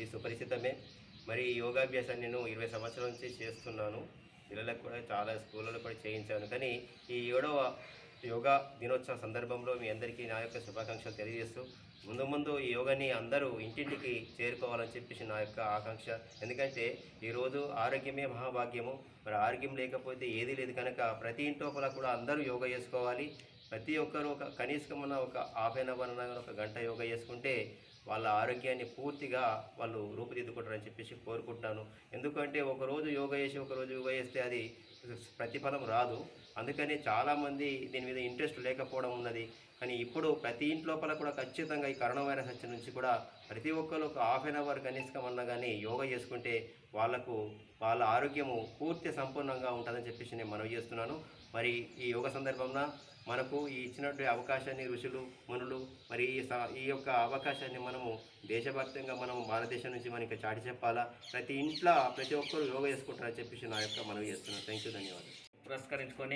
ఇది సుపరిచితమే మరి ఈ యోగాభ్యాసాన్ని నేను ఇరవై సంవత్సరాల నుంచి చేస్తున్నాను పిల్లలకు కూడా చాలా స్కూళ్ళలో కూడా చేయించాను కానీ ఈ ఏడవ యోగా దినోత్సవ సందర్భంలో మీ అందరికీ నా యొక్క శుభాకాంక్షలు తెలియజేస్తూ ముందు ముందు ఈ యోగాని అందరూ ఇంటింటికి చేరుకోవాలని చెప్పేసి నా యొక్క ఆకాంక్ష ఎందుకంటే ఈరోజు ఆరోగ్యమే మహాభాగ్యము మరి ఆరోగ్యం లేకపోతే ఏదీ లేదు కనుక ప్రతి ఇంటోపల కూడా అందరూ యోగా చేసుకోవాలి ప్రతి ఒక్కరు ఒక కనీసం మన ఒక హాఫ్ అన్ అవర్ అన్నా ఒక గంట యోగా చేసుకుంటే వాళ్ళ ఆరోగ్యాన్ని పూర్తిగా వాళ్ళు రూపుదిద్దుకుంటారని చెప్పేసి కోరుకుంటున్నాను ఎందుకంటే ఒకరోజు యోగా చేసి ఒకరోజు యోగా చేస్తే అది ప్రతిఫలం రాదు అందుకని చాలామంది దీని మీద ఇంట్రెస్ట్ లేకపోవడం ఉన్నది కానీ ఇప్పుడు ప్రతి ఇంట్లోపల కూడా ఖచ్చితంగా ఈ కరోనా వైరస్ వచ్చి నుంచి కూడా ప్రతి ఒక్కరు ఒక హాఫ్ అన్ అవర్ కనీసం అన్నా కానీ యోగా చేసుకుంటే వాళ్ళకు వాళ్ళ ఆరోగ్యము పూర్తి సంపూర్ణంగా ఉంటుందని చెప్పేసి నేను మనవి చేస్తున్నాను మరి ఈ యోగ సందర్భంలో మనకు ఈ ఇచ్చినటువంటి అవకాశాన్ని ఋషులు మునులు మరి ఈ స- ఈ యొక్క అవకాశాన్ని మనము దేశవ్యాప్తంగా మనం భారతదేశం నుంచి మనకి చాటి చెప్పాలా ప్రతి ఇంట్లో ప్రతి ఒక్కరు యోగా చేసుకుంటారని చెప్పేసి నా యొక్క మనవి చేస్తున్నాను థ్యాంక్ యూ ధన్యవాదాలు పురస్కరించుకొని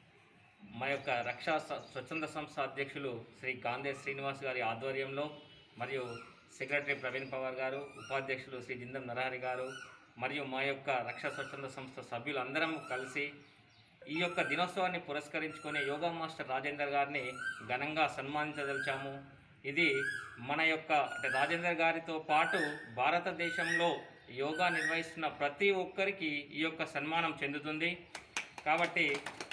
మా యొక్క రక్షా స- స్వచ్ఛంద సంస్థ అధ్యక్షులు శ్రీ గాంధే శ్రీనివాస్ గారి ఆధ్వర్యంలో మరియు సెక్రటరీ ప్రవీణ్ పవార్ గారు ఉపాధ్యక్షులు శ్రీ జిందం నరహరి గారు మరియు మా యొక్క రక్షా స్వచ్ఛంద సంస్థ సభ్యులందరం కలిసి ఈ యొక్క దినోత్సవాన్ని పురస్కరించుకొని యోగా మాస్టర్ రాజేందర్ గారిని ఘనంగా సన్మానించదలిచాము ఇది మన యొక్క అంటే రాజేందర్ గారితో పాటు భారతదేశంలో యోగా నిర్వహిస్తున్న ప్రతి ఒక్కరికి ఈ యొక్క సన్మానం చెందుతుంది కాబట్టి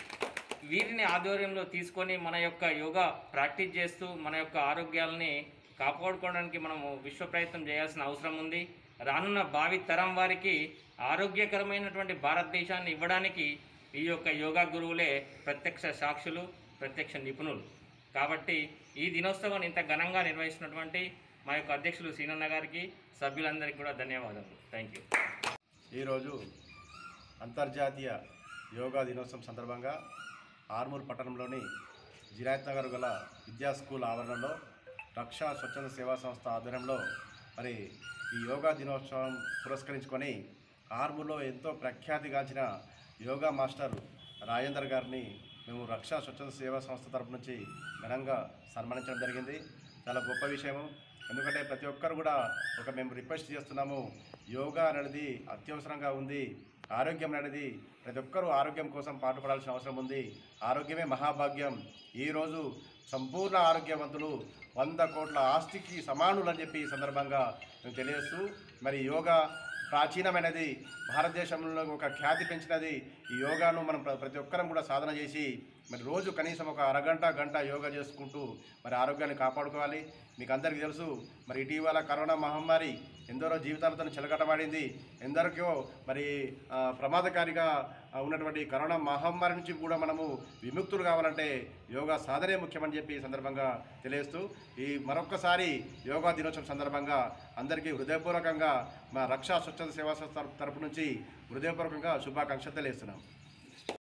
వీరిని ఆధ్వర్యంలో తీసుకొని మన యొక్క యోగా ప్రాక్టీస్ చేస్తూ మన యొక్క ఆరోగ్యాలని కాపాడుకోవడానికి మనము విశ్వ ప్రయత్నం చేయాల్సిన అవసరం ఉంది రానున్న భావి తరం వారికి ఆరోగ్యకరమైనటువంటి భారతదేశాన్ని ఇవ్వడానికి ఈ యొక్క యోగా గురువులే ప్రత్యక్ష సాక్షులు ప్రత్యక్ష నిపుణులు కాబట్టి ఈ దినోత్సవాన్ని ఇంత ఘనంగా నిర్వహిస్తున్నటువంటి మా యొక్క అధ్యక్షులు సీనన్న గారికి సభ్యులందరికీ కూడా ధన్యవాదాలు థ్యాంక్ యూ ఈరోజు అంతర్జాతీయ యోగా దినోత్సవం సందర్భంగా ఆర్మూర్ పట్టణంలోని జిరాయత్ నగర్ గల విద్యా స్కూల్ ఆవరణలో రక్షా స్వచ్ఛంద సేవా సంస్థ ఆధ్వర్యంలో మరి ఈ యోగా దినోత్సవం పురస్కరించుకొని ఆర్మూర్లో ఎంతో ప్రఖ్యాతిగాంచిన యోగా మాస్టర్ రాజేందర్ గారిని మేము రక్షా స్వచ్ఛంద సేవా సంస్థ తరపు నుంచి ఘనంగా సన్మానించడం జరిగింది చాలా గొప్ప విషయము ఎందుకంటే ప్రతి ఒక్కరు కూడా ఒక మేము రిక్వెస్ట్ చేస్తున్నాము యోగా అనేది అత్యవసరంగా ఉంది ఆరోగ్యం అనేది ప్రతి ఒక్కరూ ఆరోగ్యం కోసం పాటుపడాల్సిన అవసరం ఉంది ఆరోగ్యమే మహాభాగ్యం ఈరోజు సంపూర్ణ ఆరోగ్యవంతులు వంద కోట్ల ఆస్తికి సమానులు అని చెప్పి ఈ సందర్భంగా మేము తెలియజేస్తూ మరి యోగా ప్రాచీనమైనది భారతదేశంలో ఒక ఖ్యాతి పెంచినది ఈ యోగాను మనం ప్ర- ప్రతి ఒక్కరం కూడా సాధన చేసి మరి రోజు కనీసం ఒక అరగంట గంట యోగా చేసుకుంటూ మరి ఆరోగ్యాన్ని కాపాడుకోవాలి మీకు అందరికీ తెలుసు మరి ఇటీవల కరోనా మహమ్మారి ఎందరో జీవితాలతో చెలగటమాడింది ఎందరికో మరి ఆ, ప్రమాదకారిగా ఆ, ఉన్నటువంటి కరోనా మహమ్మారి నుంచి కూడా మనము విముక్తులు కావాలంటే యోగా సాధనే ముఖ్యమని చెప్పి ఈ సందర్భంగా తెలియజేస్తూ ఈ మరొక్కసారి యోగా దినోత్సవం సందర్భంగా అందరికీ హృదయపూర్వకంగా మా రక్షా స్వచ్ఛంద సేవా సంస్థ తరపు నుంచి హృదయపూర్వకంగా శుభాకాంక్షలు తెలియజేస్తున్నాం